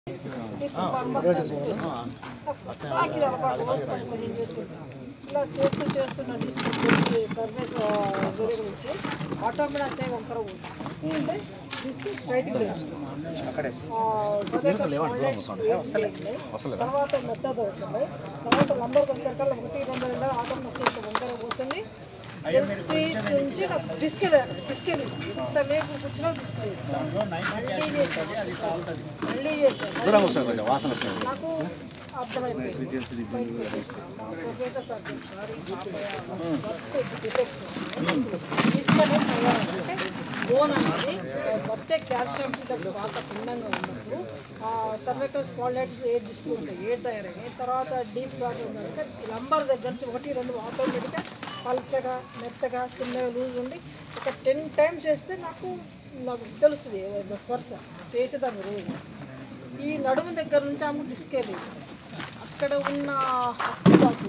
ఇలా చేస్తూ చేస్తున్న సర్వీస్ జోడి గురించి ఆటోమేటిక్ చేయ వంకర అంటే తీసుకు స్ట్రైట్గా తర్వాత మెత్త దొరుకుతుంది తర్వాత నంబర్ వచ్చేసరికి ఒకటి రెండు రెండు ఆటోమేటిక్ చేస్తే వంకర పోతుంది ఎల్పీ నుంచి నాకు డిస్కెల్ డిస్కెల్ ఇంత మేకు కూర్చున్నా డిస్కెల్ మళ్ళీ చేశాను మళ్ళీ చేశాను నాకు అర్థమైపోయింది ప్రొఫెసర్ సార్ చెప్పారు, ఈ వర్క్ డిటెక్ట్ తీసుకొని అంటే బోన్ అనేది వచ్చే కాల్షియం పాత పిండంగా ఉన్నప్పుడు సర్వైకల్ స్పాండైటిస్ ఏ డిస్క్ ఉంటాయి ఏ తయారయ్యాయి తర్వాత డీప్ వాటర్ ఉందంటే లంబర్ దగ్గర నుంచి ఒకటి రెండు ఆటోమేటిక్గా పల్చగా మెత్తగా చిన్నగా లూజ్ ఉండి ఒక టెన్ టైమ్స్ చేస్తే నాకు నాకు తెలుస్తుంది ఏదైనా స్పర్శ చేసేదాన్ని రోజు ఈ నడుము దగ్గర నుంచి ఆమె డిస్క్ వెళ్ళింది అక్కడ ఉన్న హస్తపాకు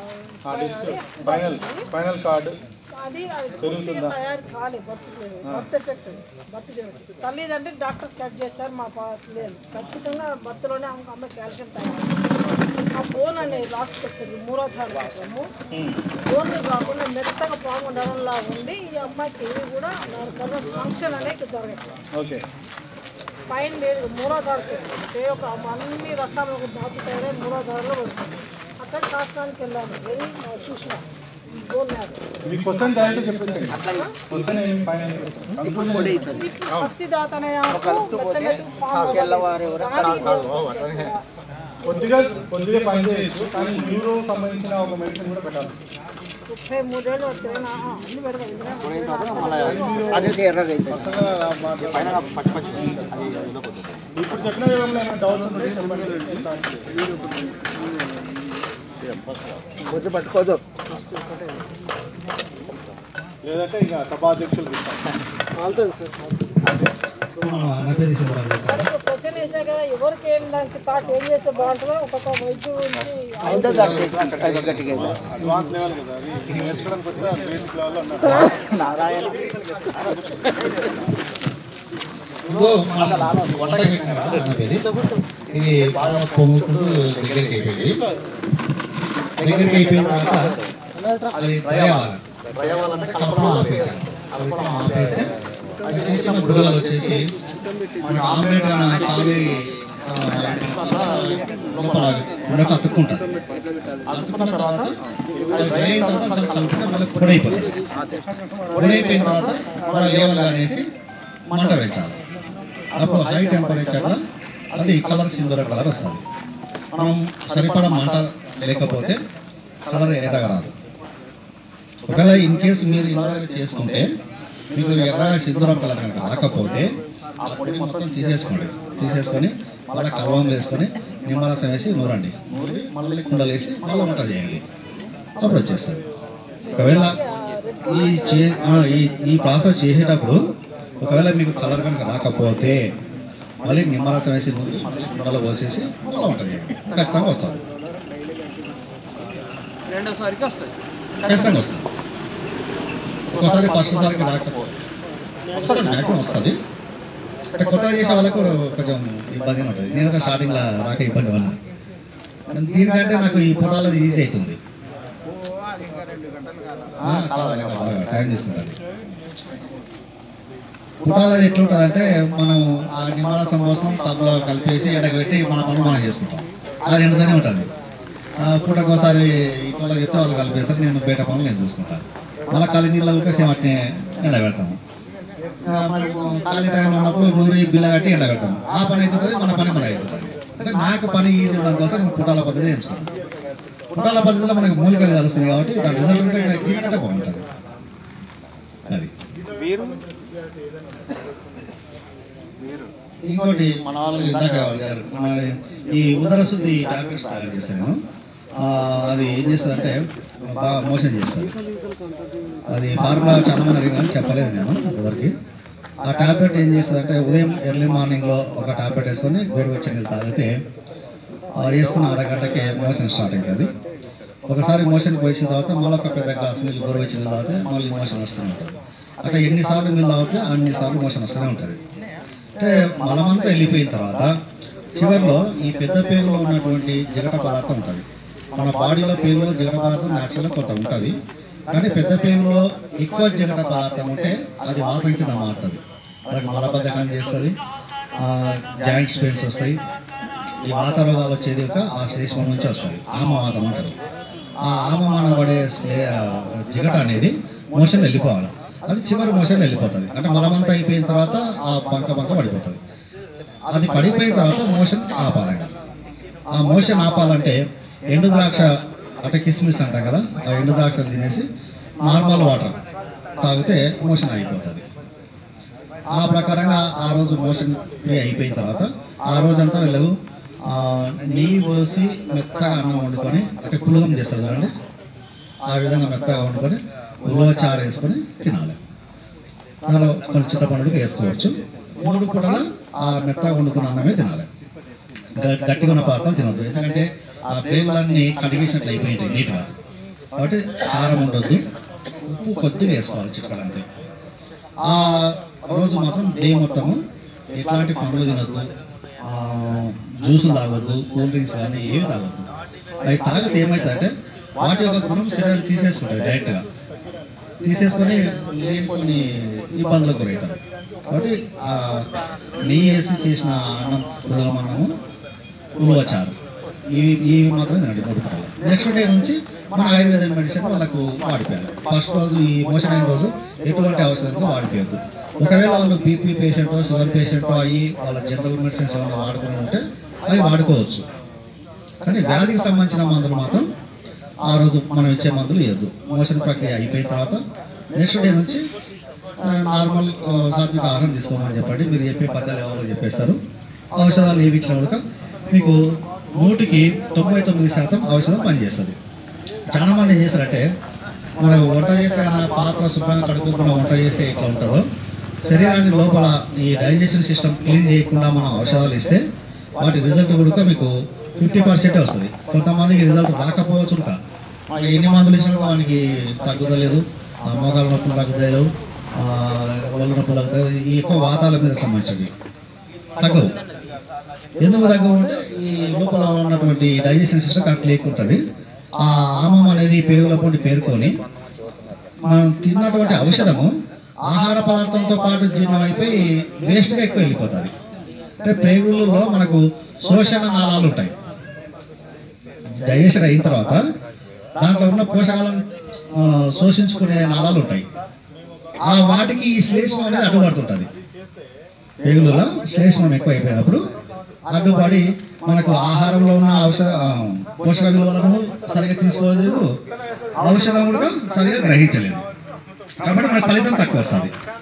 ఫైనల్ ఫైనల్ కార్డు అది అది పూర్తిగా తయారు కాలేదు బర్త్ బర్త్ ఎఫెక్ట్ బర్త్ చేయడం తల్లిదండ్రి డాక్టర్స్ కట్ చేస్తారు మా పా లేదు ఖచ్చితంగా బర్త్లోనే ఆమె అమ్మాయి కాల్షియం తయారు ఆ బోన్ అనేది లాస్ట్కి వచ్చింది మూలాధార అంటాము బోన్ కాకుండా మెత్తగా పాము ఉండడంలా ఉండి ఈ అమ్మాయికి ఏమి కూడా కన్నా ఫంక్షన్ అనేది జరగదు ఓకే స్పైన్ లేదు మూలాధార చెట్టు అంటే ఒక అన్ని రసాయనాలకు దాచుతాయనే మూలాధారలో వస్తుంది అక్కడ కాస్తానికి వెళ్ళాను వెళ్ళి ఆ, చూసిన బోన్ మ్యాప్ మీ క్వశ్చన్ డైరెక్ట్ చెప్పేసి క్వశ్చన్ ఏమి ఫైనల్ కంక్లూజన్ హస్తిదాతనే ఆకు మెత్తమెత్తు పాము దాని కొద్దిగా కొద్దిగా పని చేయొచ్చు కానీ న్యూరో సంబంధించిన ఒక మెడిసిన్ కూడా పెట్టాలి ముప్పై మూడేళ్ళు వచ్చాయి నా అన్ని పెడతాయి అసలు మాట- ఇప్పుడు చెప్పిన విధంగా ఏమైనా డౌట్స్ ఉంటే చెప్పండి పట్టుకోదు లేదంటే ఇక సభాధ్యక్షులు ఇస్తాం వెళ్తుంది సార్ క్వశ్చన్ వేసా కదా ఎవరికి ఏం దానికి థాట్ ఏం చేస్తే బాగుంటుందో ఒక్కొక్క వైద్యుడు నుంచి అడ్వాన్స్ లెవెల్ కదా అది నేర్చుకోవడానికి వచ్చిన బేసిక్ లెవెల్లో ఉన్నారు ఇదిగో మనం వంట పెట్టినారా అనేది ఇది బాగా పొంగుకుంటూ దగ్గరికి అయిపోయింది దగ్గరికి అయిపోయిన తర్వాత అది డ్రై అవ్వాలి కలపడం ఆపేసాను కలపడం ఆపేస్తే అది చిన్న చిన్న బుడగలు వచ్చేసి మన ఆమ్లెట్ కావి లోపల ఉండక అతుక్కుంటుంది అతుక్కున్న తర్వాత అది డ్రై అయిన తర్వాత మళ్ళీ కలుపుకుంటే మళ్ళీ పొడైపోతుంది పొడైపోయిన తర్వాత మనం లేవల్ అనేసి మంట పెంచాలి అప్పుడు హై టెంపరేచర్లో అది కలర్ సింధూర కలర్ వస్తుంది మనం సరిపడా మంట లేకపోతే కలర్ ఎర్రగా రాదు ఒకవేళ ఇన్ కేసు మీరు ఇలా చేసుకుంటే మీకు ఎర్రగా సింధూరం కలర్ కనుక రాకపోతే ఆ పొడి మొత్తం తీసేసుకోండి తీసేసుకొని మళ్ళీ కలవం వేసుకొని నిమ్మరసం వేసి నూరండి నూరి మళ్ళీ కుండలు వేసి మళ్ళీ వంట చేయండి అప్పుడు వచ్చేస్తుంది ఒకవేళ ఈ చే ఆ, ఈ ఈ ప్రాసెస్ చేసేటప్పుడు ఒకవేళ మీకు కలర్ కనుక రాకపోతే మళ్ళీ నిమ్మరసం వేసి నూరి మళ్ళీ కుండలో పోసేసి మళ్ళీ వంట చేయండి ఖచ్చితంగా వస్తుంది రెండోసారికి వస్తుంది ఖచ్చితంగా వస్తుంది ఒక్కోసారి ఫస్ట్ సారికి రాకపోతే వస్తుంది మ్యాక్సిమం వస్తుంది అంటే కొత్తగా చేసే వాళ్ళకు కొంచెం ఇబ్బందిగా ఉంటుంది నేను ఒక స్టార్టింగ్లో రాక ఇబ్బంది వల్ల దీనికంటే నాకు ఈ పుటాలది ఈజీ అవుతుంది ఆ, కాలాలి, బాగా టైం తీసుకుంటుంది పుటాలది ఎట్లుంటుంది అంటే మనం ఆ నిమ్మరసం కోసం టబ్లో కలిపేసి ఎండకబెట్టి మన పనులు మనం చేసుకుంటాం అది ఎండుతూనే ఉంటుంది పూటకోసారి ఇంట్లో చెప్తే వాళ్ళు కలిపేస్తారు నేను బయట పనులు నేను చూసుకుంటాను మళ్ళీ ఖాళీ నీళ్ళు ఊకేసి వాటిని ఎండబెడతాము ఆ, మనకు ఖాళీ టైం ఉన్నప్పుడు నూరి బిల్ల కట్టి ఎండబెడతాము ఆ పని అవుతుంటుంది మన పని మన అవుతుంది అంటే నాకు పని ఈజీ ఉండడం కోసం నేను పుటాల పద్ధతి ఎంచుకుంటాను పుటాల పద్ధతిలో మనకు మూలికలు కలుస్తుంది కాబట్టి దాని రిజల్ట్ ఉంటే దీనికంటే బాగుంటుంది అది ఇంకోటి మన వాళ్ళు ఇందాక అడిగారు. మన ఈ ఉదర శుద్ధి టాబ్లెట్స్ తయారు చేశాను ఆ, అది ఏం చేస్తుందంటే బాగా మోషన్ చేస్తుంది అది ఫార్ములా చాలా మంది అడిగినా చెప్పలేదు నేను ఎవరికి ఆ టాబ్లెట్ ఏం చేస్తుందంటే ఉదయం ఎర్లీ మార్నింగ్లో ఒక టాబ్లెట్ వేసుకొని గోరువెచ్చని నీళ్ళు తాగితే ఆ వేసుకున్న అరగంటకే మోషన్ స్టార్ట్ అవుతుంది ఒకసారి మోషన్ పోసిన తర్వాత మళ్ళీ ఒక పెద్ద గ్లాస్ నీళ్ళు గోరువెచ్చని నీళ్ళు తాగితే మళ్ళీ మోషన్ వస్తూనే ఉంటుంది అట్లా ఎన్నిసార్లు నీళ్ళు తాగితే అన్నిసార్లు మోషన్ వస్తూనే ఉంటుంది అంటే మలమంతా వెళ్ళిపోయిన తర్వాత చివరిలో ఈ పెద్ద పేగులో ఉన్నటువంటి జిగట పదార్థం ఉంటుంది మన బాడీలో పేగులో జిగట పదార్థం న్యాచురల్గా కొంత ఉంటుంది కానీ పెద్ద పేగులో ఎక్కువ జిగట పదార్థం ఉంటే అది వాతం కింద మారుతుంది మనకి మలబద్ధకాన్ని చేస్తుంది జాయింట్స్ పెయిన్స్ వస్తాయి ఈ వాత రోగాలు వచ్చేది ఒక ఆ శ్లేష్మం నుంచి వస్తుంది ఆమవాతం అంటారు ఆ ఆమమాన పడే స్లే- ఆ జిగట అనేది మోషన్ వెళ్ళిపోవాలి అది చివరి మోషన్ వెళ్ళిపోతుంది అంటే మలమంతా అయిపోయిన తర్వాత ఆ బంక బంక పడిపోతుంది అది పడిపోయిన తర్వాత మోషన్ ఆపాలండి ఆ మోషన్ ఆపాలంటే ఎండు ద్రాక్ష అంటే కిస్మిస్ అంటాం కదా ఆ ఎండు ద్రాక్షలు తినేసి నార్మల్ వాటర్ తాగితే మోషన్ అయిపోతుంది ఆ ప్రకారంగా ఆ రోజు మోషన్ ఫ్రీ అయిపోయిన తర్వాత ఆ రోజంతా వీళ్ళు ఆ, నెయ్యి పోసి మెత్తగా అన్నం వండుకొని అంటే పులగం చేస్తారు కదండి ఆ విధంగా మెత్తగా వండుకొని ఉలవ చారు వేసుకొని తినాలి దానిలో కొంచెం చింతపండుకి వేసుకోవచ్చు మూడు పూటల ఆ మెత్తగా వండుకున్న అన్నమే తినాలి గ- గట్టిగా ఉన్న పదార్థాలు తినవద్దు ఎందుకంటే ఆ ప్లేన్లన్నీ కడిగేసినట్లు అయిపోయింటాయి నీట్గా కాబట్టి కారం ఉండొద్దు ఉప్పు కొద్దిగా వేసుకోవాలి చిక్కలు అంతే ఆ రోజు మాత్రం డే మొత్తము ఎట్లాంటి పండ్లు తినొద్దు ఆ, జ్యూసులు తాగొద్దు కూల్ డ్రింక్స్ కానీ ఏవి తాగొద్దు అవి తాగితే ఏమవుతుందంటే వాటి యొక్క గుణం శరీరం తీసేసుకుంటుంది డైరెక్ట్గా తీసేసుకొని లేని కొన్ని ఇబ్బందులకు గురవుతారు కాబట్టి ఆ నెయ్యి వేసి చేసిన అన్నం పులగం అన్నము ఉలువ చారు ఇవి ఇవి మాత్రం తినండి మూడు పూటలు నెక్స్ట్ డే నుంచి మన ఆయుర్వేద మెడిసిన్ వాళ్ళకు వాడిపోయారు ఫస్ట్ రోజు ఈ మోషన్ అయిన రోజు ఎటువంటి అవసరంగా వాడిపోయద్దు ఒకవేళ వాళ్ళు బీపీ పేషెంట్ షుగర్ పేషెంట్ అయ్యి వాళ్ళ జనరల్ మెడిసిన్స్ ఏమైనా వాడుకుని ఉంటే అవి వాడుకోవచ్చు కానీ వ్యాధికి సంబంధించిన మందులు మాత్రం ఆ రోజు మనం ఇచ్చే మందులు ఇవ్వద్దు మోషన్ ప్రక్రియ అయిపోయిన తర్వాత నెక్స్ట్ డే నుంచి ఆ, నార్మల్ ఆ, సాత్విక ఆహారం తీసుకోమని చెప్పండి మీరు చెప్పే పద్ధతులు ఎవరో చెప్పేస్తారు ఔషధాలు ఏవి ఇచ్చినా కూడా మీకు నూటికి తొంభై తొమ్మిది శాతం ఔషధం పనిచేస్తుంది చాలా మంది ఏం చేస్తారంటే మనకు వంట చేస్తే కానీ పాత్ర శుభ్రంగా కడుక్కోకుండా వంట చేస్తే ఎట్లా ఉంటుందో శరీరాన్ని లోపల ఈ డైజెషన్ సిస్టమ్ క్లీన్ చేయకుండా మనం ఔషధాలు ఇస్తే వాటి రిజల్ట్ కూడా మీకు ఫిఫ్టీ పర్సెంటే వస్తుంది కొంతమందికి రిజల్ట్ రాకపోవచ్చు కూడా వాళ్ళు ఎన్ని మందులు ఇచ్చినా వానికి తగ్గుదలేదు ఆ మోకాల నొప్పులు తగ్గుదలేవు ఆ, ఒళ్ళు నొప్పులు తగ్గుతాయి ఈ ఎక్కువ వాతాల మీద సంబంధించినవి తగ్గవు ఎందుకు తగ్గవు అంటే ఈ లోపల ఉన్నటువంటి డైజెషన్ సిస్టమ్ కరెక్ట్ లేకుంటుంది ఆ ఆమం అనేది పేగుల పొండి పేరుకొని మనం తిన్నటువంటి ఔషధము ఆహార పదార్థంతో పాటు జీర్ణం అయిపోయి వేస్ట్గా ఎక్కువ వెళ్ళిపోతుంది అంటే పేగులలో మనకు శోషణ నాళాలు ఉంటాయి డైజెషన్ అయిన తర్వాత దాంట్లో ఉన్న పోషకాలను ఆ, శోషించుకునే నాళాలు ఉంటాయి ఆ వాటికి ఈ శ్లేష్మం అనేది అడ్డుపడుతుంటుంది పేగులలో శ్లేష్మం ఎక్కువ అయిపోయినప్పుడు అడ్డుపడి మనకు ఆహారంలో ఉన్న ఔషధ ఆ, పోషక విలువలను సరిగా తీసుకోలేదు ఔషధం కూడా సరిగా గ్రహించలేదు కాబట్టి మనకు ఫలితం తక్కువ వస్తుంది